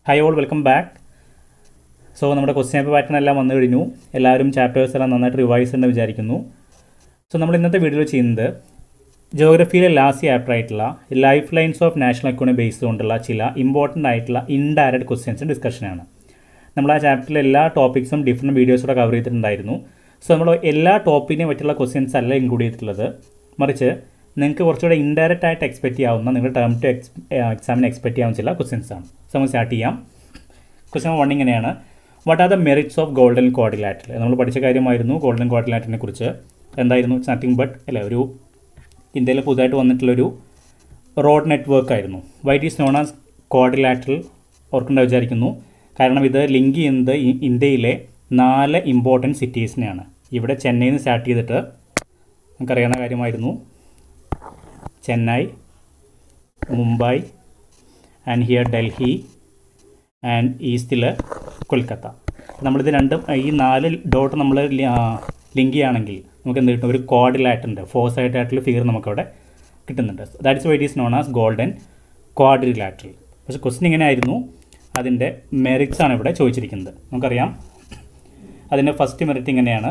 High all welcome back so നമ്മുടെ question paper pattern എല്ലാം വന്നു കഴിഞ്ഞു എല്ലാവരും ചാപ്റ്റേഴ്സ് എല്ലാം നന്നായിട്ട് റിവൈസ് എന്ന് വിചാരിക്കുന്നു സോ നമ്മൾ ഇന്നത്തെ വീഡിയോയിൽ ചെയ്യുന്നത് ജോഗ്രഫിയിലെ ലാസ്റ്റ് ചാപ്റ്റർ ആയിട്ടുള്ള life lines of national economy base കൊണ്ടുള്ള ചില ഇമ്പോർട്ടൻ്റ് ആയിട്ടുള്ള ഇൻഡയറക്റ്റ് ക്വസ്റ്റ്യൻസും ഡിസ്കഷനാണ് നമ്മൾ ആ ചാപ്റ്ററിലെ എല്ലാ ടോപ്പിക്സും ഡിഫറെൻറ്റ് വീഡിയോസൂടെ കവർ ചെയ്തിട്ടുണ്ടായിരുന്നു സോ നമ്മൾ എല്ലാ ടോപ്പിനെ പറ്റിയുള്ള ക്വസ്റ്റ്യൻസ് അല്ല ഇൻക്ലൂഡ് ചെയ്തിട്ടുള്ളത് മറിച്ച് നിങ്ങൾക്ക് കുറച്ചുകൂടെ ഇൻഡയറക്റ്റ് ആയിട്ട് എക്സ്പെക്റ്റ് ചെയ്യാവുന്ന നിങ്ങളുടെ ടേം ടു എക്സ് എക്സാമിന് എക്സ്പെക്റ്റ് ചെയ്യാവുന്ന ചില ക്വസ്റ്റ്യൻസ് ആണ് സോ നമുക്ക് സ്റ്റാർട്ട് ചെയ്യാം ക്വസ്റ്റ്യൻ വൺ ഇങ്ങനെയാണ് what are the merits of golden quadrilateral നമ്മൾ പഠിച്ച കാര്യമായിരുന്നു ഗോൾഡൻ ക്വാഡിലാറ്റലിനെ കുറിച്ച് എന്തായിരുന്നു നത്തിങ് ബട്ട് അല്ലേ ഒരു ഇന്ത്യയിൽ പുതുതായിട്ട് വന്നിട്ടുള്ളൊരു റോഡ് നെറ്റ്വർക്ക് ആയിരുന്നു which is known as quadrilateral ഓർക്കേണ്ട വിചാരിക്കുന്നു കാരണം ഇത് ലിങ്ക് ചെയ്യുന്നത് ഇ- ഇന്ത്യയിലെ നാല് ഇമ്പോർട്ടൻറ്റ് സിറ്റീസിനെയാണ് ഇവിടെ ചെന്നൈയിൽ നിന്ന് സ്റ്റാർട്ട് ചെയ്തിട്ട് നമുക്കറിയാവുന്ന കാര്യമായിരുന്നു Chennai Mumbai and here Delhi and ഈസ്റ്റിൽ കൊൽക്കത്ത നമ്മളിത് രണ്ടും ഈ നാല് ഡോട്ട് നമ്മൾ ലിങ്ക് ചെയ്യുകയാണെങ്കിൽ നമുക്ക് എന്ത് കിട്ടും ഒരു ക്വാഡിലാറ്ററിൻ്റെ ഫോർ സൈഡ് ആയിട്ടുള്ള ഫിഗർ നമുക്കവിടെ കിട്ടുന്നുണ്ട് that's which is known as golden quadrilateral പക്ഷേ ക്വസ്റ്റ്യൻ ഇങ്ങനെ ആയിരുന്നു അതിൻ്റെ മെറിറ്റ്സ് ആണ് ഇവിടെ ചോദിച്ചിരിക്കുന്നത് നമുക്കറിയാം അതിൻ്റെ ഫസ്റ്റ് മെറിറ്റ് ഇങ്ങനെയാണ്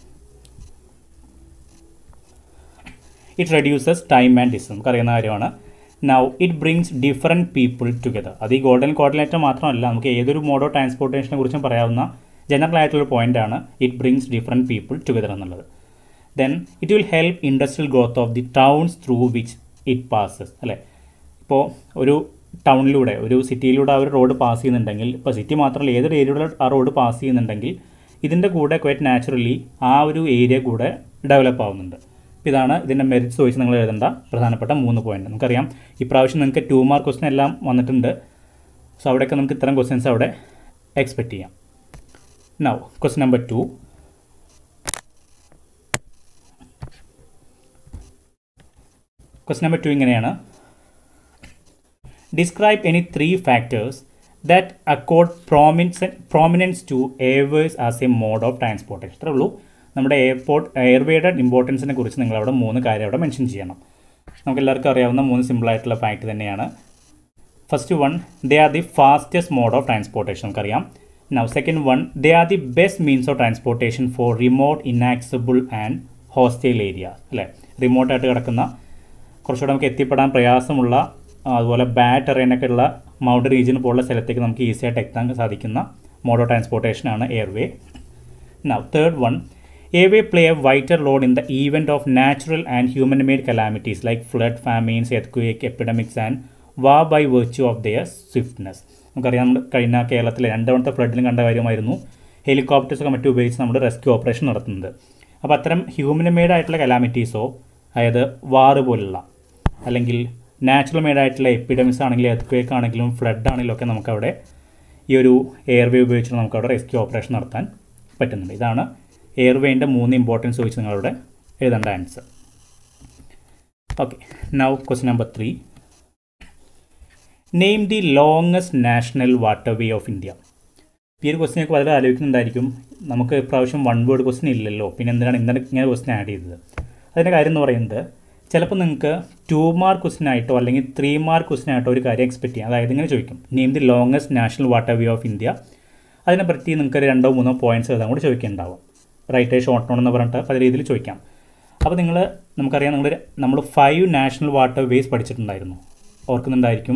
it reduces time and distance നമുക്കറിയുന്ന കാര്യമാണ് now it brings different people together അത് ഈ ഗോൾഡൻ കോർഡിനേറ്റർ മാത്രമല്ല നമുക്ക് ഏതൊരു മോഡ് ഓഫ് ട്രാൻസ്പോർട്ടേഷനെ കുറിച്ചും പറയാവുന്ന ജനറൽ ആയിട്ടുള്ള പോയിൻ്റാണ് it brings different people together എന്നുള്ളത് then it will help industrial growth of the towns through which it passes അല്ലേ ഇപ്പോൾ ഒരു ടൗണിലൂടെ ഒരു സിറ്റിയിലൂടെ ആ ഒരു റോഡ് പാസ് ചെയ്യുന്നുണ്ടെങ്കിൽ ഇപ്പോൾ സിറ്റി മാത്രമല്ല ഏതൊരു ഏരിയയിലൂടെ ആ റോഡ് പാസ് ചെയ്യുന്നുണ്ടെങ്കിൽ ഇതിൻ്റെ കൂടെ ക്വൈറ്റ് നാച്ചുറലി ആ ഒരു ഏരിയ കൂടെ ഡെവലപ്പ് ആവുന്നുണ്ട് അപ്പോൾ ഇതാണ് ഇതിൻ്റെ മെറിറ്റ്സ് ചോദിച്ച് നിങ്ങൾ എഴുതേണ്ട പ്രധാനപ്പെട്ട മൂന്ന് പോയിന്റ് നമുക്കറിയാം ഇപ്രാവശ്യം നിങ്ങൾക്ക് ടു മാർക്ക് ക്വസ്റ്റൻ എല്ലാം വന്നിട്ടുണ്ട് സോ അവിടെയൊക്കെ നമുക്ക് ഇത്തരം ക്വസ്റ്റ്യൻസ് അവിടെ എക്സ്പെക്റ്റ് ചെയ്യാം now question number two question number two ഇങ്ങനെയാണ് describe any three factors that accord prominence prominence to airways as a mode of transportation ഇത്രേ ഉള്ളൂ നമ്മുടെ എയർപോർട്ട് എയർവേയുടെ ഇമ്പോർട്ടൻസിനെ കുറിച്ച് നിങ്ങൾ അവിടെ മൂന്ന് കാര്യം അവിടെ മെൻഷൻ ചെയ്യണം നമുക്ക് എല്ലാവർക്കും അറിയാവുന്ന മൂന്ന് സിമ്പിളായിട്ടുള്ള ഫാക്ട് തന്നെയാണ് first one they are the fastest mode of transportation നമുക്കറിയാം now second one they are the best means of transportation for remote inaccessible and hostile areas അല്ലേ റിമോട്ടായിട്ട് കിടക്കുന്ന കുറച്ചുകൂടെ നമുക്ക് എത്തിപ്പെടാൻ പ്രയാസമുള്ള ആ, അതുപോലെ ബാഡ് ടെറൈനൊക്കെ ഉള്ള മൗണ്ടൻ റീജിയൻ പോലുള്ള സ്ഥലത്തേക്ക് നമുക്ക് ഈസി ആയിട്ട് എത്താൻ സാധിക്കുന്ന മോഡ് ഓഫ് ട്രാൻസ്പോർട്ടേഷനാണ് airway Now, third one, airway play a vital role in the event of natural and human-made calamities like flood, famines, earthquake, epidemics, and war by virtue of their swiftness. നമുക്കറിയാം നമ്മൾ കഴിഞ്ഞ കേരളത്തിലെ രണ്ടാമത്തെ ഫ്ലഡിലും കണ്ട കാര്യമായിരുന്നു ഹെലികോപ്റ്റേഴ്സൊക്കെ മറ്റും ഉപയോഗിച്ച് നമ്മൾ റെസ്ക്യൂ ഓപ്പറേഷൻ നടത്തുന്നത് അപ്പോൾ അത്തരം ഹ്യൂമൻ മെയ്ഡ് ആയിട്ടുള്ള കലാമിറ്റീസോ അതായത് വാറ് പോലുള്ള അല്ലെങ്കിൽ നാച്ചുറൽ മെയ്ഡ് ആയിട്ടുള്ള എപ്പിഡമിക്സ് ആണെങ്കിലും എർത്ത് ആണെങ്കിലും ഫ്ലഡ് ആണെങ്കിലും ഒക്കെ നമുക്കവിടെ ഈ ഒരു എയർവേ ഉപയോഗിച്ച് നമുക്കവിടെ റെസ്ക്യൂ ഓപ്പറേഷൻ നടത്താൻ പറ്റുന്നുണ്ട് ഇതാണ് എയർവേൻ്റെ മൂന്ന് ഇമ്പോർട്ടൻസ് ചോദിച്ച് നിങ്ങളവിടെ എഴുതേണ്ട answer okay now question number three name the longest national waterway of India ഈ ഒരു ക്വസ്റ്റ്യൻ ഒക്കെ വളരെ ആലോചിക്കുന്നുണ്ടായിരിക്കും നമുക്ക് ഇപ്രാവശ്യം വൺ വേർഡ് ക്വസ്റ്റ്യൻ ഇല്ലല്ലോ പിന്നെ എന്തിനാണ് ഇന്നലെ ഇങ്ങനെ ക്വസ്റ്റ്യൻ ആഡ് ചെയ്തത് അതിൻ്റെ കാര്യം എന്ന് പറയുന്നത് ചിലപ്പോൾ നിങ്ങൾക്ക് ടു മാർക്ക് ക്വസ്റ്റ്യൻ ആയിട്ടോ അല്ലെങ്കിൽ ത്രീ മാർക്ക് ക്വസ്റ്റ്യൻ ആയിട്ടോ ഒരു കാര്യം എക്സ്പെക്ട് ചെയ്യാം അതായത് ഇങ്ങനെ ചോദിക്കും name the longest national waterway of India അതിനെപ്പറ്റി നിങ്ങൾക്ക് ഒരു രണ്ടോ മൂന്നോ പോയിന്റ്സ് എഴുതാൻ കൂടി ചോദിക്കുന്നുണ്ടാവും റൈറ്റ് ഷോർട്ട് നോട്ട് എന്ന് പറഞ്ഞിട്ട് പല രീതിയിൽ ചോദിക്കാം അപ്പോൾ നിങ്ങൾ നമുക്കറിയാം നിങ്ങൾ നമ്മൾ ഫൈവ് നാഷണൽ വാട്ടർ വേസ് പഠിച്ചിട്ടുണ്ടായിരുന്നു ഓർക്കുന്നുണ്ടായിരിക്കും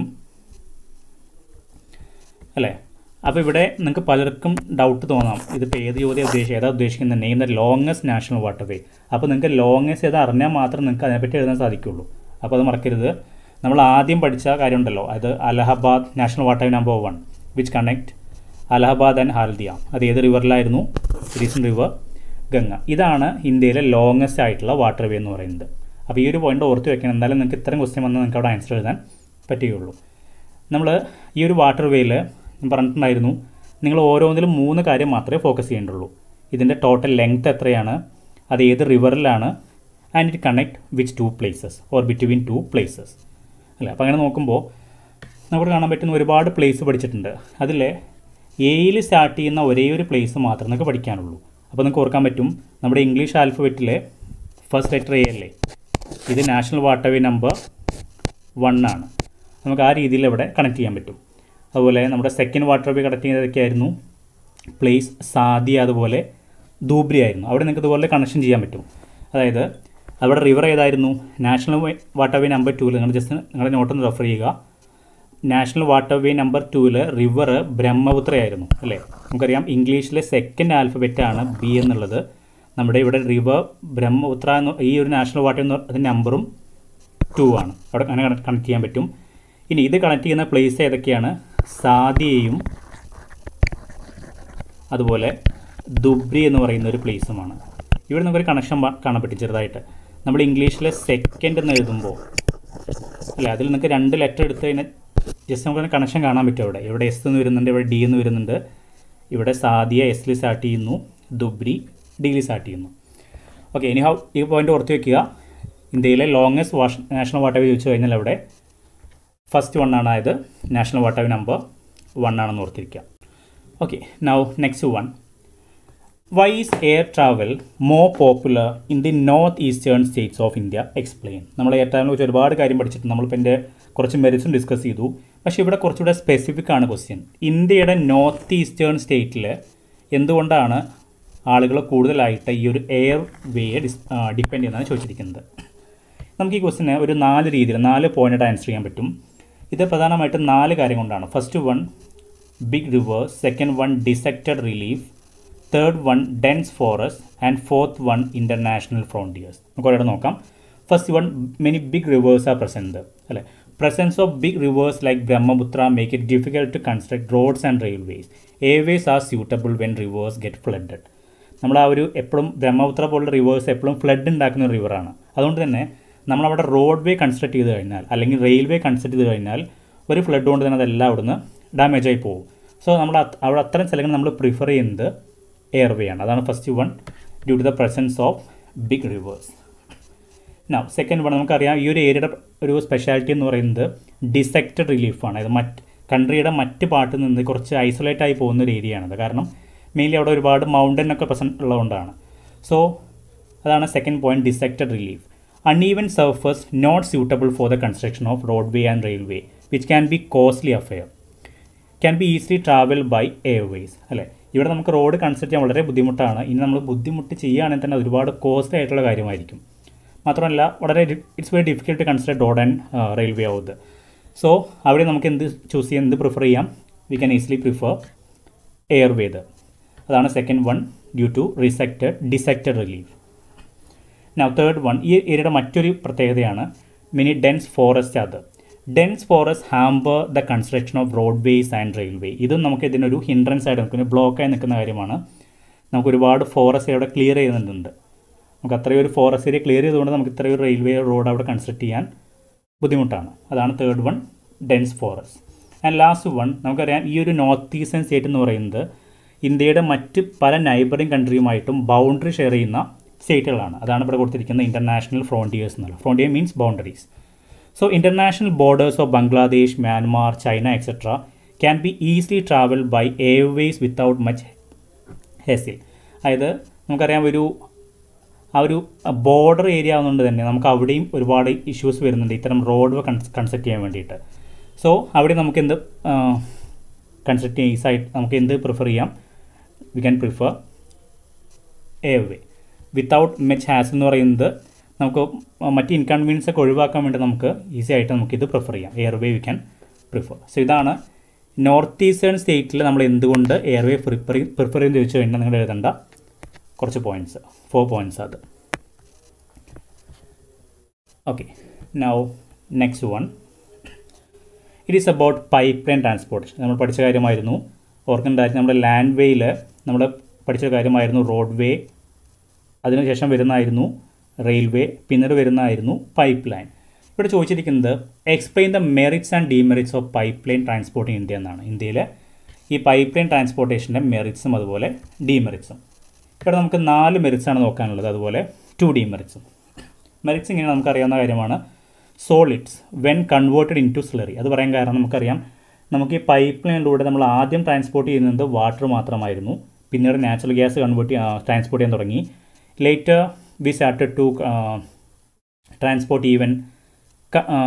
അല്ലേ അപ്പോൾ ഇവിടെ നിങ്ങൾക്ക് പലർക്കും ഡൗട്ട് തോന്നാം ഇതിപ്പോൾ ഏത് ചോദ്യം ഉദ്ദേശിക്കുക ഏതാ ഉദ്ദേശിക്കുന്നത് name the longest national waterway അപ്പോൾ നിങ്ങൾക്ക് ലോങ്ങസ്റ്റ് ഏതാ അറിഞ്ഞാൽ മാത്രം നിങ്ങൾക്ക് അതിനെപ്പറ്റി എഴുതാൻ സാധിക്കുള്ളൂ അപ്പോൾ അത് മറക്കരുത് നമ്മൾ ആദ്യം പഠിച്ച കാര്യമുണ്ടല്ലോ അത് Allahabad national waterway number one which connect Allahabad and Haldia അത് ഏത് റിവറിലായിരുന്നു റീസൺ റിവർ ഗംഗ ഇതാണ് ഇന്ത്യയിലെ ലോങ്ങസ്റ്റ് ആയിട്ടുള്ള വാട്ടർ വേ എന്ന് പറയുന്നത് അപ്പോൾ ഈ ഒരു പോയിന്റ് ഓർത്ത് വെക്കണം എന്തായാലും നിങ്ങൾക്ക് ഇത്തരം ക്വസ്റ്റ്യൻ വന്നാൽ നിങ്ങൾക്ക് അവിടെ ആൻസർ എഴുതാൻ പറ്റുകയുള്ളൂ നമ്മൾ ഈ ഒരു വാട്ടർ വേയിൽ ഞാൻ പറഞ്ഞിട്ടുണ്ടായിരുന്നു നിങ്ങൾ ഓരോന്നിലും മൂന്ന് കാര്യം മാത്രമേ ഫോക്കസ് ചെയ്യേണ്ടുള്ളൂ ഇതിൻ്റെ ടോട്ടൽ ലെങ്ത് എത്രയാണ് അത് ഏത് റിവറിലാണ് and it connect which two places or between two places അല്ലേ അപ്പോൾ അങ്ങനെ നോക്കുമ്പോൾ നമുക്ക് കാണാൻ പറ്റുന്ന ഒരുപാട് പ്ലേസ് പഠിച്ചിട്ടുണ്ട് അതിൽ എയിൽ സ്റ്റാർട്ട് ചെയ്യുന്ന ഒരേ ഒരു പ്ലേസ് മാത്രമേ നിങ്ങൾക്ക് പഠിക്കാനുള്ളൂ അപ്പോൾ നിങ്ങൾക്ക് ഓർക്കാൻ പറ്റും നമ്മുടെ ഇംഗ്ലീഷ് ആൽഫബറ്റിലെ ഫസ്റ്റ് ലെറ്റർ എ അല്ലേ ഇത് national waterway number one ആണ് നമുക്ക് ആ രീതിയിൽ ഇവിടെ കണക്ട് ചെയ്യാൻ പറ്റും അതുപോലെ നമ്മുടെ സെക്കൻഡ് വാട്ടർ വേ കണക്ട് ചെയ്തതൊക്കെയായിരുന്നു പ്ലേസ് സാദി അതുപോലെ ധൂബ്രി ആയിരുന്നു അവിടെ നിങ്ങൾക്ക് ഇതുപോലെ കണക്ഷൻ ചെയ്യാൻ പറ്റും അതായത് അവിടെ റിവർ ഏതായിരുന്നു നാഷണൽ വാട്ടർ വേ നമ്പർ ടൂവിൽ നിങ്ങൾ ജസ്റ്റ് നിങ്ങളുടെ നോട്ടൊന്ന് റെഫർ ചെയ്യുക നാഷണൽ വാട്ടർ വേ നമ്പർ ടൂവിൽ റിവർ ബ്രഹ്മപുത്രയായിരുന്നു അല്ലേ നമുക്കറിയാം ഇംഗ്ലീഷിലെ സെക്കൻഡ് ആൽഫബറ്റാണ് ബി എന്നുള്ളത് നമ്മുടെ ഇവിടെ റിവർ ബ്രഹ്മപുത്ര എന്ന് ഈ ഒരു നാഷണൽ വാട്ടർ എന്ന് അതിൻ്റെ നമ്പറും ടു ആണ് അവിടെ അങ്ങനെ കണക്ട് ചെയ്യാൻ പറ്റും ഇനി ഇത് കണക്ട് ചെയ്യുന്ന പ്ലേസ് ഏതൊക്കെയാണ് സാദിയയും അതുപോലെ ദുബ്രി എന്ന് പറയുന്ന ഒരു പ്ലേസുമാണ് ഇവിടെ നമുക്കൊരു കണക്ഷൻ കാണാൻ പറ്റും ചെറുതായിട്ട് നമ്മൾ ഇംഗ്ലീഷിലെ സെക്കൻഡ് എന്ന് എഴുതുമ്പോൾ അല്ലേ അതിൽ നിങ്ങൾക്ക് രണ്ട് ലെറ്റർ എടുത്ത് കഴിഞ്ഞാൽ ജസ്റ്റ് നമുക്ക് കണക്ഷൻ കാണാൻ പറ്റും അവിടെ ഇവിടെ എസ് എന്ന് വരുന്നുണ്ട് ഇവിടെ ഡി എന്ന് വരുന്നുണ്ട് ഇവിടെ സാദിയ എസിൽ സ്റ്റാർട്ട് ചെയ്യുന്നു ദുബ്രി ഡിയിൽ സ്റ്റാർട്ട് ചെയ്യുന്നു ഓക്കെ ഇനി ഹൗ ഈ പോയിന്റ് ഓർത്ത് വെക്കുക ഇന്ത്യയിലെ ലോങ്ങസ്റ്റ് വാഷ് നാഷണൽ വാട്ടർ വേ ചോദിച്ചു കഴിഞ്ഞാൽ അവിടെ ഫസ്റ്റ് വൺ ആണ് അതായത് national waterway number one ആണെന്ന് ഓർത്തിരിക്കുക okay now next one why is air travel more popular in the north eastern states of India explain നമ്മൾ എയർ ട്രാവലിനെ കുറിച്ച് ഒരുപാട് കാര്യം പഠിച്ചിട്ടുണ്ട് നമ്മളിപ്പോൾ എൻ്റെ കുറച്ച് മെറിറ്റ്സും ഡിസ്കസ് ചെയ്തു പക്ഷേ ഇവിടെ കുറച്ചുകൂടെ സ്പെസിഫിക് ആണ് ക്വസ്റ്റ്യൻ ഇന്ത്യയുടെ നോർത്ത് ഈസ്റ്റേൺ സ്റ്റേറ്റിൽ എന്തുകൊണ്ടാണ് ആളുകൾ കൂടുതലായിട്ട് ഈ ഒരു എയർ വേയെ ഡിസ് ഡിപ്പെൻഡ് ചെയ്യുന്നതാണ് ചോദിച്ചിരിക്കുന്നത് നമുക്ക് ഈ ക്വസ്റ്റിന് ഒരു നാല് രീതിയിൽ നാല് പോയിൻ്റായിട്ട് ആൻസർ ചെയ്യാൻ പറ്റും ഇത് പ്രധാനമായിട്ടും നാല് കാര്യം കൊണ്ടാണ് first one big rivers second one dissected relief third one dense forest and fourth one international frontiers നമുക്ക് ഒരാൾ നോക്കാം first one many big rivers are present അല്ലേ presence of big rivers like Brahmaputra make it difficult to construct roads and railways airways are suitable when rivers get flooded നമ്മൾ ആ ഒരു എപ്പോഴും ബ്രഹ്മപുത്ര പോലുള്ള reverse എപ്പോഴും ഫ്ലഡ് ഉണ്ടാക്കുന്ന ഒരു റിവറാണ് അതുകൊണ്ട് തന്നെ നമ്മളവിടെ റോഡ് വേ കൺസ്ട്രക്ട് ചെയ്ത് കഴിഞ്ഞാൽ അല്ലെങ്കിൽ റെയിൽവേ കൺസ്ട്രക്ട് ചെയ്ത് കഴിഞ്ഞാൽ ഒരു ഫ്ലഡ് കൊണ്ട് തന്നെ അതെല്ലാം അവിടുന്ന് ഡാമേജ് ആയി പോകും സോ നമ്മൾ അവിടെ അത്തരം സ്ഥലങ്ങൾ നമ്മൾ പ്രിഫർ ചെയ്യുന്നത് എയർവേ ആണ് അതാണ് first one due to the presence of big rivers now second one നമുക്കറിയാം ഈ ഒരു ഏരിയയുടെ ഒരു സ്പെഷ്യാലിറ്റി എന്ന് പറയുന്നത് ഡിസെക്റ്റഡ് റിലീഫാണ് ഇത് മറ്റ് കൺട്രിയുടെ മറ്റ് പാർട്ടിൽ നിന്ന് കുറച്ച് ഐസൊലേറ്റ് ആയി പോകുന്ന ഒരു ഏരിയ ആണത് കാരണം മെയിൻലി അവിടെ ഒരുപാട് മൗണ്ടൻ ഒക്കെ പ്രസൻറ്റ് ഉള്ളതുകൊണ്ടാണ് സോ അതാണ് second point dissected relief uneven surface not suitable for the construction of roadway and railway which can be costly affair can be easily travel by airways അല്ലേ ഇവിടെ നമുക്ക് road construct ചെയ്യാൻ വളരെ ബുദ്ധിമുട്ടാണ് ഇനി നമ്മൾ ബുദ്ധിമുട്ട് ചെയ്യുകയാണെങ്കിൽ തന്നെ ഒരുപാട് കോസ്റ്റ്ലി ആയിട്ടുള്ള കാര്യമായിരിക്കും മാത്രമല്ല വളരെ it's very difficult to consider road and railway ആവുന്നത് സോ അവിടെ നമുക്ക് എന്ത് ചൂസ് ചെയ്യാം എന്ത് പ്രിഫർ ചെയ്യാം വി ക്യാൻ ഈസിലി പ്രിഫർ എയർവേത് അതാണ് second one due to resected dissected relief now third one ഈ ഏരിയയുടെ മറ്റൊരു പ്രത്യേകതയാണ് മിനി ഡെൻസ് ഫോറസ്റ്റ് അത് dense forest hamper the construction of roadways and railway ഇതും നമുക്ക് ഇതിനൊരു ഹിൻഡ്രൻസ് ആയിട്ട് നിൽക്കുന്ന ബ്ലോക്കായി നിൽക്കുന്ന കാര്യമാണ് നമുക്ക് ഒരുപാട് ഫോറസ്റ്റ് അവിടെ ക്ലിയർ ചെയ്യുന്നുണ്ട് നമുക്ക് അത്രയും ഒരു ഫോറസ്റ്റ് ഏരിയ ക്ലിയർ ചെയ്തുകൊണ്ട് നമുക്ക് ഇത്രയും ഒരു റെയിൽവേ റോഡ് അവിടെ കൺസ്ട്രക്ട് ചെയ്യാൻ ബുദ്ധിമുട്ടാണ് അതാണ് third one dense forest and last one നമുക്കറിയാം ഈ ഒരു നോർത്ത് ഈസ്റ്റേൺ സ്റ്റേറ്റ് എന്ന് പറയുന്നത് ഇന്ത്യയുടെ മറ്റ് പല നൈബറിങ് കൺട്രിയുമായിട്ടും ബൗണ്ടറി ഷെയർ ചെയ്യുന്ന സ്റ്റേറ്റുകളാണ് അതാണ് ഇവിടെ കൊടുത്തിരിക്കുന്ന ഇൻ്റർനാഷണൽ ഫ്രോണ്ടിയേഴ്സ് എന്നുള്ള frontier means boundaries so international borders of Bangladesh Myanmar China etcetera can be easily travel by airways without much hassle അതായത് നമുക്കറിയാം ഒരു ആ ഒരു ബോർഡർ ഏരിയ ആവുന്നതുകൊണ്ട് തന്നെ നമുക്ക് അവിടെയും ഒരുപാട് ഇഷ്യൂസ് വരുന്നുണ്ട് ഇത്തരം റോഡ് കൺസ്ട്രക്ട് ചെയ്യാൻ വേണ്ടിയിട്ട് സോ അവിടെ നമുക്ക് എന്ത് കൺസ്ട്രക്ട് ചെയ്യാൻ ഈസായിട്ട് നമുക്ക് എന്ത് പ്രിഫർ ചെയ്യാം we can prefer airway without much hassle എന്ന് പറയുന്നത് നമുക്ക് മറ്റ് ഇൻകൺവീനിയൻസ് ഒക്കെ ഒഴിവാക്കാൻ വേണ്ടി നമുക്ക് ഈസി ആയിട്ട് നമുക്കിത് പ്രിഫർ ചെയ്യാം airway we can prefer so ഇതാണ് നോർത്ത് ഈസ്റ്റേൺ സ്റ്റേറ്റിൽ നമ്മൾ എന്തുകൊണ്ട് എയർവേ പ്രിഫർ പ്രിഫർ ചെയ്യുന്ന ചോദിച്ചു കഴിഞ്ഞാൽ നിങ്ങൾ എഴുതേണ്ട കുറച്ച് പോയിൻറ്റ്സ് ഫോർ പോയിൻറ്റ്സ് അത് okay now next one it is about pipeline transportation നമ്മൾ പഠിച്ച കാര്യമായിരുന്നു ഓർക്കുന്നുണ്ടായിരുന്നു നമ്മുടെ ലാൻഡ് വേയിൽ നമ്മൾ പഠിച്ച കാര്യമായിരുന്നു റോഡ് വേ അതിനുശേഷം വരുന്നതായിരുന്നു റെയിൽവേ പിന്നീട് വരുന്നതായിരുന്നു പൈപ്പ് ലൈൻ ഇവിടെ ചോദിച്ചിരിക്കുന്നത് explain the merits and demerits of pipeline transport in India എന്നാണ് ഇന്ത്യയിലെ ഈ പൈപ്പ് ലൈൻ ട്രാൻസ്പോർട്ടേഷൻ്റെ മെറിറ്റ്സും അതുപോലെ ഡിമെറിറ്റ്സും ഇവിടെ നമുക്ക് നാല് മെറിറ്റ്സ് ആണ് നോക്കാനുള്ളത് അതുപോലെ ടു ഡിമെറിറ്റ്സും മെറിറ്റ്സ് ഇങ്ങനെ നമുക്കറിയാവുന്ന കാര്യമാണ് solids when converted into slurry അത് പറയാൻ കാരണം നമുക്കറിയാം നമുക്ക് ഈ പൈപ്പ് ലൈനിലൂടെ നമ്മൾ ആദ്യം ട്രാൻസ്പോർട്ട് ചെയ്യുന്നത് വാട്ടർ മാത്രമായിരുന്നു പിന്നീട് നാച്ചുറൽ ഗ്യാസ് കൺവേർട്ട് ട്രാൻസ്പോർട്ട് ചെയ്യാൻ തുടങ്ങി later we started to transport even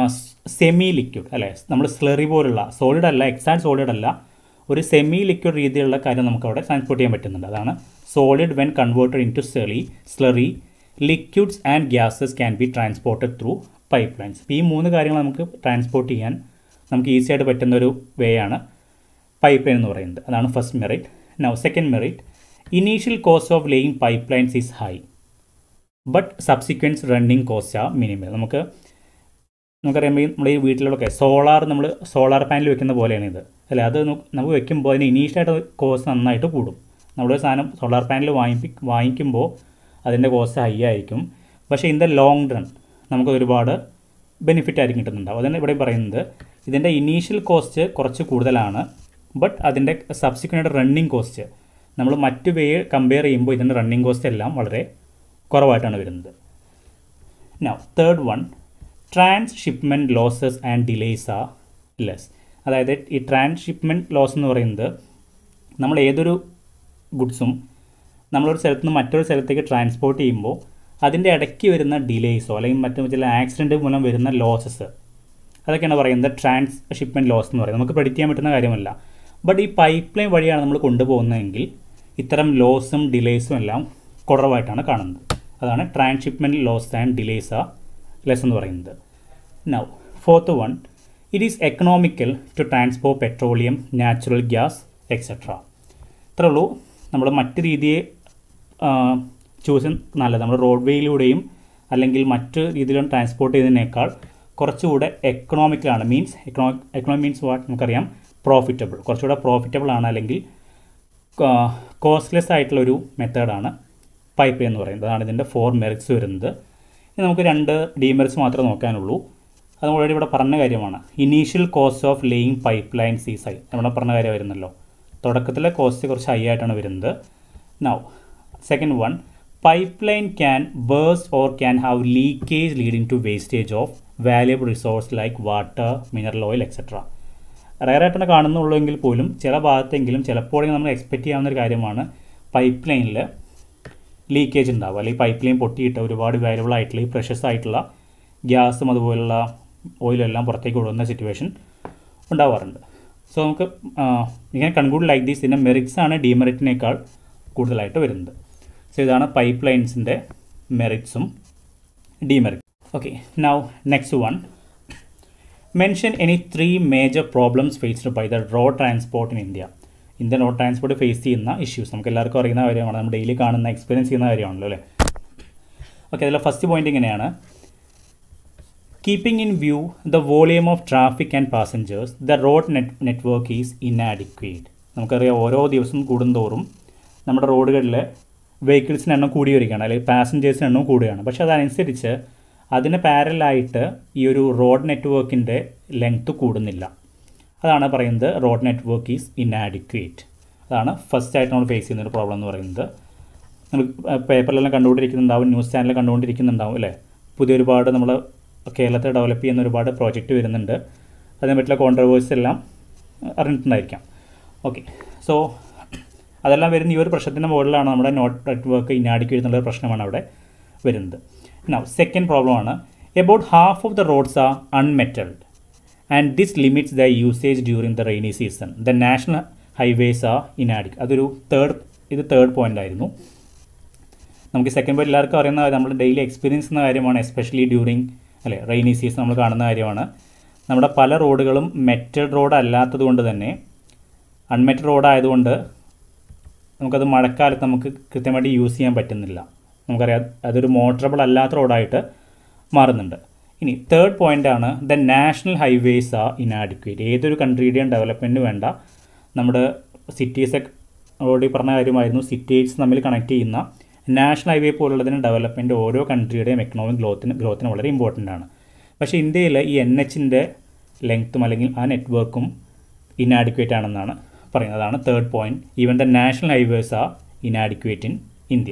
semi liquid അല്ലേ നമ്മൾ സ്ലറി പോലുള്ള സോളിഡ് അല്ല എക്സാക്ട് സോളിഡ് അല്ല ഒരു സെമി ലിക്വിഡ് രീതിയിലുള്ള കാര്യം നമുക്ക് അവിടെ ട്രാൻസ്പോർട്ട് ചെയ്യാൻ പറ്റുന്നുണ്ട് അതാണ് solid when converted into slurry slurry liquids and gases can be transported through pipe lines ഈ മൂന്ന് കാര്യങ്ങൾ നമുക്ക് ട്രാൻസ്പോർട്ട് ചെയ്യാൻ നമുക്ക് ഈസി ആയിട്ട് പറ്റുന്ന ഒരു വേ ആണ് പൈപ്പ് ലൈൻ എന്ന് പറയുന്നത് അതാണ് first merit now second merit initial cost of laying pipe lines is high but subsequent running cost are minimum നമുക്ക് നമുക്കറിയാം ഈ നമ്മുടെ ഈ വീട്ടിലൊക്കെ സോളാർ നമ്മൾ സോളാർ പാനൽ വെക്കുന്ന പോലെയാണ് ഇത് അല്ലേ അത് നമുക്ക് വെക്കുമ്പോൾ അതിന് ഇനീഷ്യലായിട്ട് കോസ്റ്റ് നന്നായിട്ട് കൂടും നമ്മളൊരു സാധനം സോളാർ പാനൽ വാങ്ങിപ്പി വാങ്ങിക്കുമ്പോൾ അതിൻ്റെ കോസ്റ്റ് ഹൈ ആയിരിക്കും പക്ഷേ ഇൻ ദ ലോങ് റൺ നമുക്ക് ഒരുപാട് ബെനിഫിറ്റ് ആയിരിക്കും കിട്ടുന്നുണ്ടാവും അതാണ് ഇവിടെ പറയുന്നത് ഇതിൻ്റെ ഇനീഷ്യൽ കോസ്റ്റ് കുറച്ച് കൂടുതലാണ് ബട്ട് അതിൻ്റെ സബ്സിക്വൻ്റ് റണ്ണിങ് കോസ്റ്റ് നമ്മൾ മറ്റ് വേ കമ്പയർ ചെയ്യുമ്പോൾ ഇതിൻ്റെ റണ്ണിങ് കോസ്റ്റ് എല്ലാം വളരെ കുറവായിട്ടാണ് വരുന്നത് now third one transhipment losses and delays are less അതായത് ഈ ട്രാൻസ്ഷിപ്മെൻറ്റ് ലോസ് എന്ന് പറയുന്നത് നമ്മൾ ഏതൊരു ഗുഡ്സും നമ്മളൊരു സ്ഥലത്ത് നിന്ന് മറ്റൊരു സ്ഥലത്തേക്ക് ട്രാൻസ്പോർട്ട് ചെയ്യുമ്പോൾ അതിൻ്റെ ഇടയ്ക്ക് വരുന്ന ഡിലേസോ അല്ലെങ്കിൽ മറ്റു ചില ആക്സിഡൻറ്റ് മൂലം വരുന്ന ലോസസ് അതൊക്കെയാണ് പറയുന്നത് ട്രാൻസ്ഷിപ്മെൻറ്റ് ലോസ് എന്ന് പറയുന്നത് നമുക്ക് പ്രെഡിക്റ്റ് ചെയ്യാൻ പറ്റുന്ന കാര്യമല്ല ബട്ട് ഈ പൈപ്പ് ലൈൻ വഴിയാണ് നമ്മൾ കൊണ്ടുപോകുന്നതെങ്കിൽ ഇത്തരം ലോസും ഡിലേസും എല്ലാം കുറവായിട്ടാണ് കാണുന്നത് അതാണ് transhipment loss and delays are less എന്ന് പറയുന്നത് now fourth one it is economical to transport petroleum natural gas etcetera ഇത്രേ ഉള്ളൂ നമ്മൾ മറ്റ് രീതിയെ ചൂസ് നല്ലത് നമ്മൾ റോഡ് വേയിലൂടെയും അല്ലെങ്കിൽ മറ്റ് രീതിയിലും ട്രാൻസ്പോർട്ട് ചെയ്തതിനേക്കാൾ കുറച്ചുകൂടെ എക്കണോമിക്കലാണ് means economic economic means what നമുക്കറിയാം പ്രോഫിറ്റബിൾ കുറച്ചുകൂടെ പ്രോഫിറ്റബിൾ ആണ് അല്ലെങ്കിൽ കോസ്റ്റ്ലെസ് ആയിട്ടുള്ള ഒരു മെത്തേഡാണ് പൈപ്പ് എന്ന് പറയുന്നത് അതാണ് ഇതിൻ്റെ ഫോർ മെറിറ്റ്സ് വരുന്നത് ഇനി നമുക്ക് രണ്ട് ഡിമെറിറ്റ്സ് മാത്രമേ നോക്കാനുള്ളൂ അത് ഓൾറെഡി ഇവിടെ പറഞ്ഞ കാര്യമാണ് initial cost of laying pipe line is high നമ്മുടെ പറഞ്ഞ കാര്യം വരുന്നല്ലോ തുടക്കത്തിലെ കോസ്റ്റ് കുറച്ച് ഹൈ ആയിട്ടാണ് വരുന്നത് now second one pipe line can burst or can have leakage leading to wastage of valuable resource like water mineral oil etcetera റയറായിട്ടാണ് കാണുന്നുള്ളൂ എങ്കിൽ പോലും ചില ഭാഗത്തെങ്കിലും ചിലപ്പോഴെങ്കിലും നമ്മൾ എക്സ്പെക്റ്റ് ചെയ്യാവുന്ന ഒരു കാര്യമാണ് പൈപ്പ് ലൈനിൽ ലീക്കേജ് ഉണ്ടാവുക അല്ലെങ്കിൽ പൈപ്പ് ലൈൻ പൊട്ടിയിട്ട് ഒരുപാട് വാല്യബിൾ ആയിട്ടുള്ള ഈ പ്രഷ്യസ് ആയിട്ടുള്ള ഗ്യാസും അതുപോലുള്ള ഓയിലും എല്ലാം പുറത്തേക്ക് വിടുന്ന സിറ്റുവേഷൻ ഉണ്ടാവാറുണ്ട് സോ നമുക്ക് ഇങ്ങനെ കൺക്ലൂഡ് ലൈക്ക് ദീസ് ഇതിൻ്റെ മെറിറ്റ്സ് ആണ് ഡിമെറിറ്റിനേക്കാൾ കൂടുതലായിട്ട് വരുന്നത് സോ ഇതാണ് പൈപ്പ് ലൈൻസിൻ്റെ മെറിറ്റ്സും demerit okay now next one mention any three major problems faced by the road transport in India Indian road transport face ചെയ്യുന്ന ഇഷ്യൂസ് നമുക്ക് എല്ലാവർക്കും അറിയുന്ന കാര്യമാണ് നമ്മൾ ഡെയിലി കാണുന്ന എക്സ്പീരിയൻസ് ചെയ്യുന്ന കാര്യമാണല്ലോ അല്ലേ ഓക്കെ അതിലെ ഫസ്റ്റ് പോയിന്റ് ഇങ്ങനെയാണ് keeping in view the volume of traffic and passengers the road net network is inadequate നമുക്കറിയാം ഓരോ ദിവസം കൂടുന്തോറും നമ്മുടെ റോഡുകളിൽ വെഹിക്കിൾസിൻ്റെ എണ്ണം കൂടി വരികയാണ് അല്ലെങ്കിൽ പാസഞ്ചേഴ്സിൻ്റെ എണ്ണം കൂടുകയാണ് പക്ഷേ അതനുസരിച്ച് അതിന് പാരലായിട്ട് ഈ ഒരു റോഡ് നെറ്റ്വർക്കിൻ്റെ ലെങ്ത്ത് കൂടുന്നില്ല അതാണ് പറയുന്നത് റോഡ് നെറ്റ്വർക്ക് ഈസ് ഇന്നാഡിക്വേറ്റ് അതാണ് ഫസ്റ്റ് ആയിട്ട് നമ്മൾ ഫേസ് ചെയ്യുന്ന ഒരു പ്രോബ്ലം എന്ന് പറയുന്നത് നമ്മൾ പേപ്പറിലെല്ലാം കണ്ടുകൊണ്ടിരിക്കുന്നുണ്ടാവും ന്യൂസ് ചാനൽ കണ്ടുകൊണ്ടിരിക്കുന്നുണ്ടാവും അല്ലേ പുതിയ ഒരുപാട് നമ്മൾ കേരളത്തിൽ ഡെവലപ്പ് ചെയ്യുന്ന ഒരുപാട് പ്രോജക്റ്റ് വരുന്നുണ്ട് അതിനെ പറ്റിയുള്ള കോൺട്രവേഴ്സ് എല്ലാം അറിഞ്ഞിട്ടുണ്ടായിരിക്കാം ഓക്കെ സോ അതെല്ലാം വരുന്ന ഈ ഒരു പ്രശ്നത്തിൻ്റെ മുകളിലാണ് നമ്മുടെ നോട്ട് നെറ്റ്വർക്ക് ഇന്നാഡിക്വേറ്റ് എന്നുള്ള പ്രശ്നമാണ് അവിടെ വരുന്നത് നൗ സെക്കൻഡ് പ്രോബ്ലമാണ് about half of the roads are unmetalled and this limits the usage during the rainy season the national highways are inadequate അതൊരു തേർഡ് ഇത് തേർഡ് പോയിന്റ് ആയിരുന്നു നമുക്ക് സെക്കൻഡ് പോയിന്റ് എല്ലാവർക്കും അറിയുന്ന നമ്മൾ ഡെയിലി എക്സ്പീരിയൻസ് ചെയ്യുന്ന കാര്യമാണ് എസ്പെഷ്യലി ഡ്യൂറിങ് അല്ലേ റെയിനി സീസൺ നമ്മൾ കാണുന്ന കാര്യമാണ് നമ്മുടെ പല റോഡുകളും മെറ്റഡ് റോഡ് അല്ലാത്തത് കൊണ്ട് തന്നെ അൺമെറ്റഡ് റോഡ് ആയതുകൊണ്ട് നമുക്കത് മഴക്കാലത്ത് നമുക്ക് കൃത്യമായിട്ട് യൂസ് ചെയ്യാൻ പറ്റുന്നില്ല നമുക്കറിയാം അതൊരു മോട്ടറബിൾ അല്ലാത്ത റോഡായിട്ട് മാറുന്നുണ്ട് ഇനി തേർഡ് പോയിന്റ് ആണ് the national highways are inadequate ഏതൊരു കൺട്രിയുടെയും ഡെവലപ്മെൻറ്റിന് വേണ്ട നമ്മുടെ സിറ്റീസ് ഓൾറെഡി പറഞ്ഞ കാര്യമായിരുന്നു സിറ്റീസ് തമ്മിൽ കണക്ട് ചെയ്യുന്ന നാഷണൽ ഹൈവേ പോലുള്ളതിന് ഡെവലപ്മെൻറ്റ് ഓരോ കൺട്രിയുടെയും എക്കണോമിക് ഗ്രോത്തിന് ഗ്രോത്തിന് വളരെ ഇമ്പോർട്ടൻ്റ് ആണ് പക്ഷേ ഇന്ത്യയിൽ ഈ എൻ എച്ചിൻ്റെ ലെങ്ത്തും അല്ലെങ്കിൽ ആ നെറ്റ്വർക്കും ഇനാഡിക്വേറ്റ് ആണെന്നാണ് പറയുന്നത് അതാണ് third point even the national highways are inadequate in India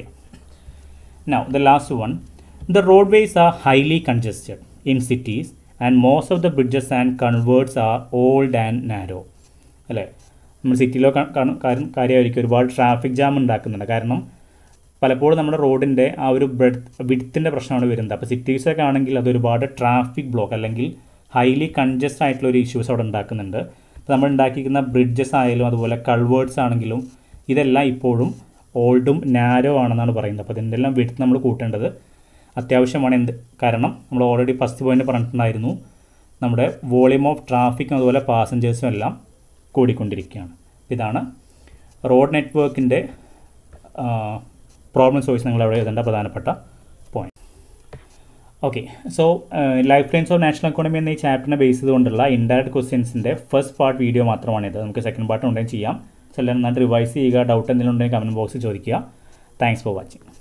now the last one the roadways are highly congested in cities and most of the bridges and culverts are old and narrow അല്ലേ നമ്മൾ സിറ്റിയിലോ കാര്യമായിരിക്കും ഒരുപാട് traffic jam ഉണ്ടാക്കുന്നുണ്ട് കാരണം പലപ്പോഴും നമ്മുടെ റോഡിൻ്റെ ആ ഒരു ബ്രെഡ് വിഡ്ത്തിൻ്റെ പ്രശ്നമാണ് വരുന്നത് അപ്പോൾ സിറ്റീസൊക്കെ ആണെങ്കിൽ അത് ഒരുപാട് ട്രാഫിക് ബ്ലോക്ക് അല്ലെങ്കിൽ ഹൈലി കൺജസ്റ്റ് ആയിട്ടുള്ള ഒരു ഇഷ്യൂസ് അവിടെ ഉണ്ടാക്കുന്നുണ്ട് അപ്പോൾ നമ്മൾ ഉണ്ടാക്കിയിരിക്കുന്ന ബ്രിഡ്ജസ് ആയാലും അതുപോലെ കൾവേർഡ്സ് ആണെങ്കിലും ഇതെല്ലാം ഇപ്പോഴും ഓൾഡും നാരോ ആണെന്നാണ് പറയുന്നത് അപ്പോൾ ഇതിൻ്റെ എല്ലാം വിട്ട് നമ്മൾ കൂട്ടേണ്ടത് അത്യാവശ്യമാണ് എന്ത് കാരണം നമ്മൾ ഓൾറെഡി ഫസ്റ്റ് പോയിന്റ് പറഞ്ഞിട്ടുണ്ടായിരുന്നു നമ്മുടെ വോളിയം ഓഫ് ട്രാഫിക്കും അതുപോലെ പാസഞ്ചേഴ്സും എല്ലാം കൂടിക്കൊണ്ടിരിക്കുകയാണ് ഇതാണ് റോഡ് നെറ്റ്വർക്കിൻ്റെ പ്രോബ്ലം സോഴ്സ് നിങ്ങൾ അവിടെ എഴുതേണ്ട പ്രധാനപ്പെട്ട point okay so life lines of national economy എന്ന ഈ ചാപ്റ്ററിനെ ബേസ് ചെയ്തുകൊണ്ടുള്ള ഇൻഡയറക്റ്റ് ക്വസ്റ്റ്യൻസിൻ്റെ ഫസ്റ്റ് പാർട്ട് വീഡിയോ മാത്രമാണിത് നമുക്ക് സെക്കൻഡ് പാർട്ട് ഉണ്ടെങ്കിൽ ചെയ്യാം സോ എല്ലാവരും നന്നായിട്ട് റിവൈസ് ചെയ്യുക ഡൗട്ട് എന്തെങ്കിലും ഉണ്ടെങ്കിൽ കമൻറ്റ് ബോക്സിൽ ചോദിക്കുക താങ്ക്സ് ഫോർ വാച്ചിങ്